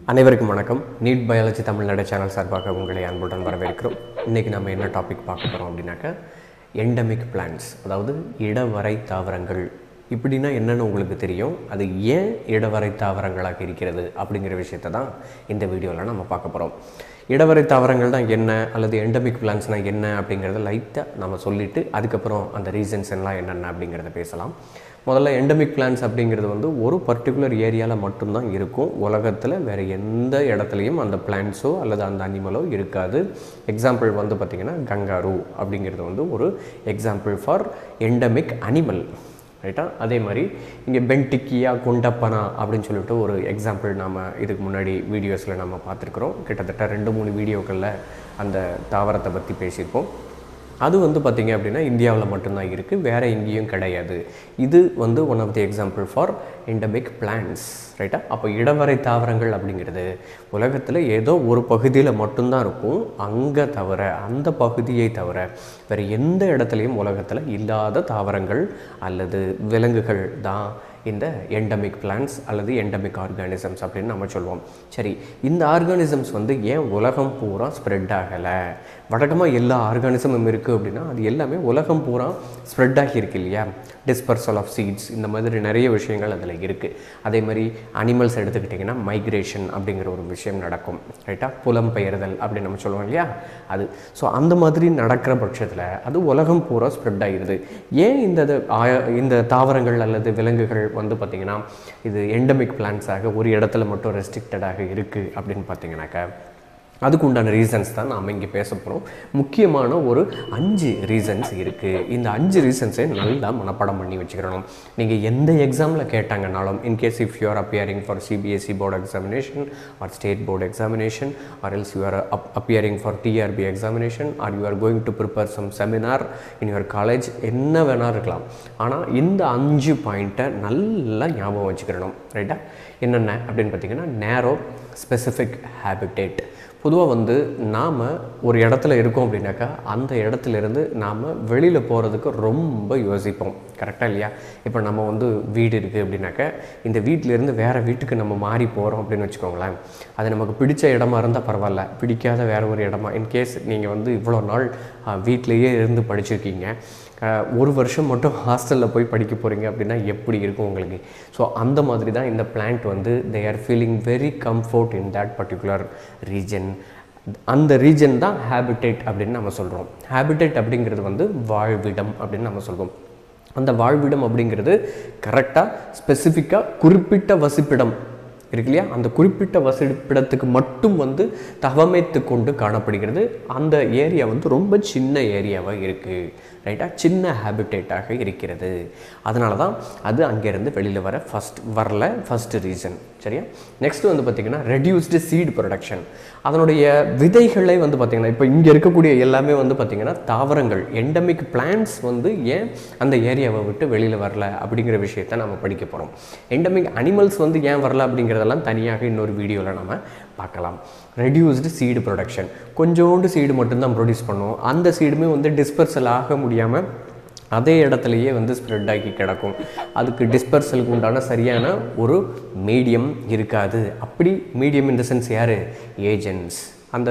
அனைவருக்கும் வணக்கம் NEET biology Tamil Nadu channel சார்பாக உங்களை அன்புடன் வரவேற்கிறோம் இன்றைக்கி நம்ம என்ன டாபிக் பார்க்க போகிறோம் அப்படின்னாக்கா எண்டமிக் பிளான்ஸ் அதாவது இடவரை தாவரங்கள் இப்படின்னா என்னென்னு உங்களுக்கு தெரியும் அது ஏன் இடவரை தாவரங்களாக இருக்கிறது அப்படிங்கிற விஷயத்தை தான் இந்த வீடியோவில் நம்ம பார்க்க போகிறோம் இடவரை தாவரங்கள் தான் என்ன அல்லது எண்டமிக் பிளான்ஸ்னால் என்ன அப்படிங்கிறத லைட்டாக நம்ம சொல்லிவிட்டு அதுக்கப்புறம் அந்த ரீசன்ஸ் எல்லாம் என்னென்ன அப்படிங்கிறத பேசலாம் முதல்ல எண்டமிக் பிளான்ஸ் அப்படிங்கிறது வந்து ஒரு பர்டிகுலர் ஏரியாவில் மட்டும்தான் இருக்கும் உலகத்தில் வேறு எந்த இடத்துலையும் அந்த பிளான்ஸோ அல்லது அந்த அனிமலோ இருக்காது எக்ஸாம்பிள் வந்து பார்த்திங்கன்னா கங்காரு அப்படிங்கிறது வந்து ஒரு எக்ஸாம்பிள் ஃபார் எண்டமிக் அனிமல் ரைட்டா அதே மாதிரி இங்கே பென்டிக்கியா குண்டப்பனா அப்படின்னு சொல்லிட்டு ஒரு எக்ஸாம்பிள் நாம் இதுக்கு முன்னாடி வீடியோஸில் நம்ம பார்த்துருக்குறோம் கிட்டத்தட்ட ரெண்டு மூணு வீடியோக்களில் அந்த தாவரத்தை பற்றி பேசியிருக்கோம் அது வந்து பார்த்திங்க அப்படின்னா இந்தியாவில் மட்டும்தான் இருக்குது வேறு எங்கேயும் கிடையாது இது வந்து one of the example for endemic plants ரைட்டா அப்போ இடவரை தாவரங்கள் அப்படிங்கிறது உலகத்தில் ஏதோ ஒரு பகுதியில் மட்டும்தான் இருக்கும் அங்கே தவிர அந்த பகுதியை தவிர வேறு எந்த இடத்துலையும் உலகத்தில் இல்லாத தாவரங்கள் அல்லது விலங்குகள் தான் இந்த எண்டமிக் பிளான்ஸ் அல்லது எண்டமிக் ஆர்கானிசம்ஸ் அப்படின்னு நம்ம சொல்லுவோம் சரி இந்த ஆர்கானிசம்ஸ் வந்து ஏன் உலகம் பூரா ஸ்ப்ரெட் ஆகலை வழக்கமாக எல்லா ஆர்கானிசமும் இருக்குது அப்படின்னா அது எல்லாமே உலகம் பூரா ஸ்ப்ரெட் ஆகியிருக்கு இல்லையா டிஸ்பர்சல் ஆஃப் சீட்ஸ் இந்த மாதிரி நிறைய விஷயங்கள் அதில் இருக்குது அதே மாதிரி அனிமல்ஸ் எடுத்துக்கிட்டிங்கன்னா மைக்ரேஷன் அப்படிங்கிற ஒரு விஷயம் நடக்கும் ரைட்டா புலம்பெயர்தல் அப்படின்னு நம்ம சொல்லுவோம் இல்லையா அது ஸோ அந்த மாதிரி நடக்கிற பட்சத்தில் அது உலகம் பூரா ஸ்ப்ரெட் ஆகிடுது ஏன் இந்த இது ஆய- இந்த தாவரங்கள் அல்லது விலங்குகள் வந்து பார்த்திங்கன்னா இது எண்டமிக் பிளான்ஸாக ஒரு இடத்துல மட்டும் ரெஸ்ட்ரிக்டடாக இருக்குது அப்படின்னு பார்த்தீங்கன்னாக்கா அதுக்கு உண்டான ரீசன்ஸ் தான் நாம் இங்கே பேச போகிறோம் முக்கியமான ஒரு அஞ்சு ரீசன்ஸ் இருக்குது இந்த அஞ்சு ரீசன்ஸை நல்லா மனப்பாடம் பண்ணி வச்சுக்கிறணும் நீங்கள் எந்த எக்ஸாமில் கேட்டாங்கனாலும் in case if you are appearing for CBSE board examination or state board examination or else you are appearing for TRB examination or you are going to prepare some seminar in your college என்ன வேணால் இருக்கலாம் ஆனால் இந்த அஞ்சு பாயிண்ட்டை நல்லா ஞாபகம் வச்சுக்கிறணும் ரைட்டா என்னென்ன அப்படின்னு பார்த்தீங்கன்னா நேரோ ஸ்பெசிஃபிக் ஹேபிடேட் பொதுவாக வந்து நாம் ஒரு இடத்துல இருக்கோம் அப்படின்னாக்கா அந்த இடத்துலேருந்து நாம் வெளியில் போகிறதுக்கு ரொம்ப யோசிப்போம் கரெக்டாக இல்லையா இப்போ நம்ம வந்து வீடு இருக்குது அப்படின்னாக்கா இந்த வீட்டிலேருந்து வேறு வீட்டுக்கு நம்ம மாறி போகிறோம் அப்படின்னு வச்சுக்கோங்களேன் அது நமக்கு பிடிச்ச இடமா இருந்தால் பரவாயில்ல பிடிக்காத வேறு ஒரு இடமா இன்கேஸ் நீங்கள் வந்து இவ்வளோ நாள் அஹ், வீட்டிலேயே இருந்து படிச்சிருக்கீங்க அஹ், ஒரு வருஷம் மட்டும் ஹாஸ்டலில் போய் படிக்க போகிறீங்க அப்படின்னா எப்படி இருக்கும் உங்களுக்கு ஸோ அந்த மாதிரி தான் இந்த பிளான்ட் வந்து they are feeling very comfort in that particular region அந்த ரீஜன் தான் ஹேபிடேட் அப்படின்னு நம்ம சொல்கிறோம் ஹேபிடேட் அப்படிங்கிறது வந்து வாழ்விடம் அப்படின்னு நம்ம சொல்வோம் அந்த வாழ்விடம் அப்படிங்கிறது கரெக்டாக ஸ்பெசிஃபிக்காக குறிப்பிட்ட வசிப்பிடம் இருக்கு இல்லையா அந்த குறிப்பிட்ட வசிப்பிடத்துக்கு மட்டும் வந்து தவமைத்து கொண்டு காணப்படுகிறது அந்த ஏரியா வந்து ரொம்ப சின்ன ஏரியாவாக இருக்குது ரைட்டா சின்ன ஹேபிடேட்டாக இருக்கிறது அதனால தான் அது அங்கேருந்து வெளியில் வர ஃபஸ்ட் வரல ஃபஸ்ட்டு ரீசன் சரியா நெக்ஸ்ட் வந்து பார்த்திங்கன்னா ரெடியூஸ்டு சீட் ப்ரொடக்ஷன் அதனுடைய விதைகளை வந்து பார்த்திங்கன்னா இப்போ இங்கே இருக்கக்கூடிய எல்லாமே வந்து பார்த்திங்கன்னா தாவரங்கள் எண்டமிக் பிளான்ஸ் வந்து ஏன் அந்த ஏரியாவை விட்டு வெளியில் வரல அப்படிங்கிற விஷயத்தை நம்ம படிக்க போகிறோம் எண்டமிக் அனிமல்ஸ் வந்து ஏன் வரல அப்படிங்கிறதெல்லாம் தனியாக இன்னொரு வீடியோவில் நம்ம பார்க்கலாம் ரெடியூஸ்டு சீடு ப்ரொடக்ஷன் கொஞ்சோண்டு சீடு மட்டும்தான் ப்ரொடியூஸ் பண்ணும் அந்த சீடுமே வந்து டிஸ்பர்சல் ஆக முடியாமல் அதே இடத்துலையே வந்து ஸ்ப்ரெட் ஆகி கிடக்கும் அதுக்கு டிஸ்பர்சலுக்கு உண்டான சரியான ஒரு மீடியம் இருக்காது அப்படி மீடியம் இந்த சென்ஸ் யார் ஏஜென்ட்ஸ் அந்த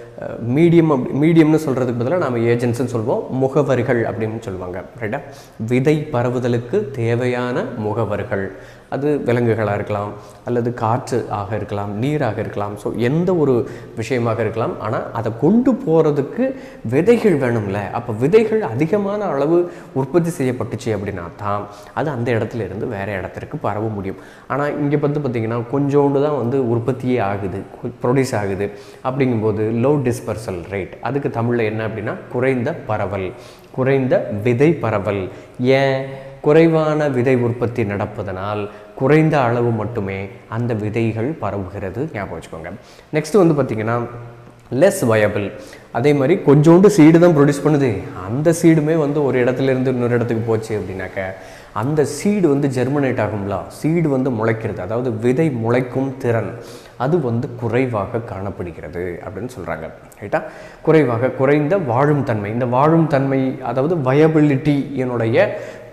மீடியம் அப்படி மீடியம்னு சொல்கிறதுக்கு பதிலாக நாம் ஏஜென்ட்ஸ்னு சொல்லுவோம் முகவர்கள் அப்படின்னு சொல்லுவாங்க ரைட்டா விதை பரவுதலுக்கு தேவையான முகவர்கள் அது விலங்குகளாக இருக்கலாம் அல்லது காற்று ஆக இருக்கலாம் நீராக இருக்கலாம் ஸோ எந்த ஒரு விஷயமாக இருக்கலாம் ஆனால் அதை கொண்டு போகிறதுக்கு விதைகள் வேணும்ல அப்போ விதைகள் அதிகமான அளவு உற்பத்தி செய்யப்பட்டுச்சு அப்படின்னா தான் அது அந்த இடத்துல இருந்து வேறு இடத்திற்கு பரவ முடியும் ஆனால் இங்கே வந்து பார்த்திங்கன்னா கொஞ்சோண்டு தான் வந்து உற்பத்தியே ஆகுது ப்ரொடியூஸ் ஆகுது அப்படிங்கும்போது லோ டிஸ்பர்சல் ரேட் அதுக்கு தமிழில் என்ன அப்படின்னா குறைந்த பரவல் குறைந்த விதை பரவல் ஏன் குறைவான விதை உற்பத்தி நடப்பதனால் குறைந்த அளவு மட்டுமே அந்த விதைகள் பரவுகிறது ஞாபகம் வச்சுக்கோங்க நெக்ஸ்ட் வந்து பார்த்திங்கன்னா லெஸ் வயபிள் அதே மாதிரி கொஞ்சோண்டு சீடு தான் ப்ரொடியூஸ் பண்ணுது அந்த சீடுமே வந்து ஒரு இடத்துல இருந்து இன்னொரு இடத்துக்கு போச்சு அப்படின்னாக்க அந்த சீடு வந்து ஜெர்மினேட் ஆகும்ல சீடு வந்து முளைக்கிறது அதாவது விதை முளைக்கும் திறன் அது வந்து குறைவாக காணப்படுகிறது அப்படின்னு சொல்கிறாங்க ரைட்டா குறைவாக குறைந்த வாழும் தன்மை இந்த வாழும் தன்மை அதாவது வயபிலிட்டி என்னுடைய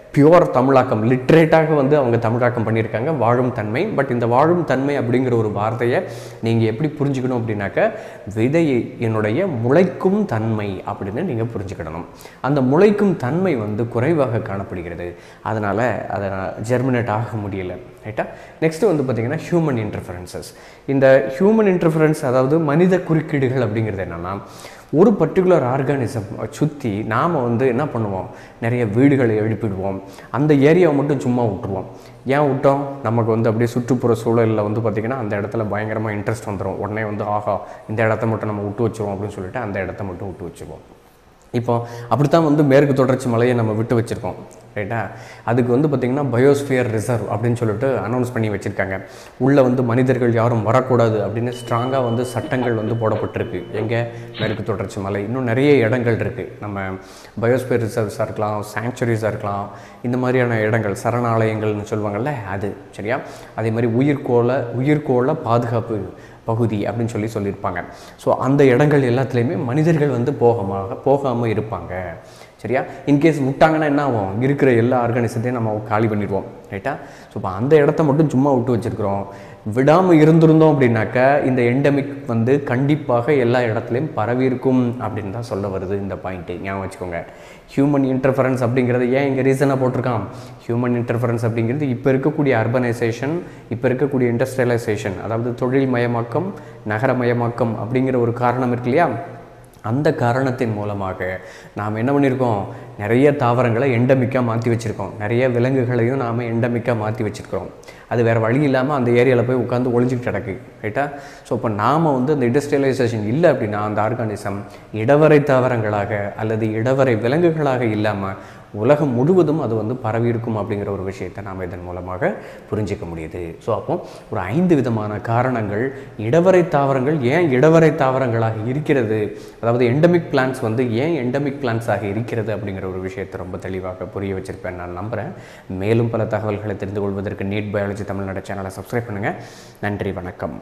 பியூர் தமிழாக்கம் லிட்ரேட்டாக வந்து அவங்க தமிழாக்கம் பண்ணியிருக்காங்க வாழும் தன்மை பட் இந்த வாழும் தன்மை அப்படிங்கிற ஒரு வார்த்தையை நீங்கள் எப்படி புரிஞ்சுக்கணும் அப்படின்னாக்க விதையை என்னுடைய முளைக்கும் தன்மை அப்படின்னு நீங்கள் புரிஞ்சுக்கிடணும் அந்த முளைக்கும் தன்மை வந்து குறைவாக காணப்படுகிறது அதனால் அதை ஜெர்மினேட் ஆக முடியல ரைட்டா நெக்ஸ்ட்டு வந்து பார்த்திங்கன்னா ஹியூமன் இன்டர்ஃபரன்சஸ் இந்த ஹியூமன் இன்டர்ஃபரன்ஸ் அதாவது மனித குறுக்கீடுகள் அப்படிங்கிறது என்னென்னா ஒரு பர்டிகுலர் ஆர்கானிசம் சுற்றி நாம் வந்து என்ன பண்ணுவோம் நிறைய வீடுகளை எழுப்பிடுவோம் அந்த ஏரியாவை மட்டும் சும்மா விட்டுருவோம் ஏன் விட்டோம் நமக்கு வந்து அப்படியே சுற்றுப்புற சூழலில் வந்து பார்த்திங்கன்னா அந்த இடத்துல பயங்கரமாக இன்ட்ரெஸ்ட் வந்துடும் உடனே வந்து ஆஹா இந்த இடத்த மட்டும் நம்ம விட்டு வச்சுருவோம் அப்படின்னு சொல்லிட்டு அந்த இடத்த மட்டும் விட்டு வச்சுருவோம் இப்போ அப்படித்தான் வந்து மேற்கு தொடர்ச்சி மலையை நம்ம விட்டு வச்சுருக்கோம் ரைட்டா அதுக்கு வந்து பார்த்திங்கன்னா பயோஸ்பியர் ரிசர்வ் அப்படின்னு சொல்லிட்டு அனௌன்ஸ் பண்ணி வச்சுருக்காங்க உள்ளே வந்து மனிதர்கள் யாரும் வரக்கூடாது அப்படின்னு ஸ்ட்ராங்காக வந்து சட்டங்கள் வந்து போடப்பட்டிருக்கு எங்கே மேற்கு தொடர்ச்சி மலை இன்னும் நிறைய இடங்கள் இருக்குது நம்ம பயோஸ்பியர் ரிசர்வ்ஸாக இருக்கலாம் சாங்சுரிஸாக இருக்கலாம் இந்த மாதிரியான இடங்கள் சரணாலயங்கள்னு சொல்லுவாங்கள்ல அது சரியா அதே மாதிரி உயிர்கோள உயிர்கோள பாதுகாப்பு பகுதி அப்படின்னு சொல்லி சொல்லியிருப்பாங்க ஸோ அந்த இடங்கள் எல்லாத்துலேயுமே மனிதர்கள் வந்து போகாம போகாமல் இருப்பாங்க சரியா இன்கேஸ் விட்டாங்கன்னா என்ன ஆகும் இருக்கிற எல்லா ஆர்கானிசத்தையும் நம்ம காலி பண்ணிடுவோம் ரைட்டா ஸோ இப்போ அந்த இடத்த மட்டும் சும்மா விட்டு வச்சுருக்குறோம் விடாமல் இருந்திருந்தோம் அப்படின்னாக்க இந்த எண்டமிக் வந்து கண்டிப்பாக எல்லா இடத்துலையும் பரவி இருக்கும் அப்படின்னு தான் சொல்ல வருது இந்த பாயிண்ட்டு ஞாபகம் வச்சுக்கோங்க ஹியூமன் இன்டர்ஃபரன்ஸ் அப்படிங்கிறது ஏன் இங்கே ரீசனாக போட்டிருக்கான் ஹியூமன் இன்டர்ஃபரன்ஸ் அப்படிங்கிறது இப்போ இருக்கக்கூடிய அர்பனைசேஷன் இப்போ இருக்கக்கூடிய இண்டஸ்ட்ரியலைசேஷன் அதாவது தொழில் மயமாக்கம் நகரமயமாக்கம் அப்படிங்கிற ஒரு காரணம் இருக்கு இல்லையா அந்த காரணத்தின் மூலமாக நாம் என்ன பண்ணியிருக்கோம் நிறைய தாவரங்களை எண்டமிக்காக மாற்றி வச்சுருக்கோம் நிறைய விலங்குகளையும் நாம் எண்டமிக்காக மாற்றி வச்சுருக்கிறோம் அது வேறு வழி இல்லாமல் அந்த ஏரியாவில் போய் உட்காந்து ஒளிஞ்சிட்டு கிடக்கு ரைட்டா ஸோ இப்போ நாம் வந்து அந்த இண்டஸ்ட்ரியலைசேஷன் இல்லை அப்படின்னா அந்த ஆர்கானிசம் இடவரை தாவரங்களாக அல்லது இடவரை விலங்குகளாக இல்லாமல் உலகம் முழுவதும் அது வந்து பரவி இருக்கும் அப்படிங்கிற ஒரு விஷயத்தை நாம் இதன் மூலமாக புரிஞ்சிக்க முடியுது ஸோ அப்போ ஒரு ஐந்து விதமான காரணங்கள் இடவரை தாவரங்கள் ஏன் இடவரை தாவரங்களாக இருக்கிறது அதாவது எண்டமிக் பிளான்ஸ் வந்து ஏன் எண்டமிக் பிளான்ஸாக இருக்கிறது அப்படிங்கிற ஒரு விஷயத்தை ரொம்ப தெளிவாக புரிய வச்சிருப்பேன் நான் நம்புகிறேன் மேலும் பல தகவல்களை தெரிந்து கொள்வதற்கு நீட் பயாலஜி தமிழ்நாடு சேனலை சப்ஸ்கிரைப் பண்ணுங்கள் நன்றி வணக்கம்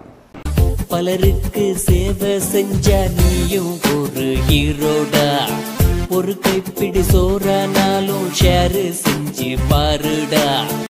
பலருக்கு சேவை செஞ்ச நீயும் ஒரு ஹீரோடா ஒரு கைப்பிடி சோறானாலும் ஷேர் செஞ்சு பாருடா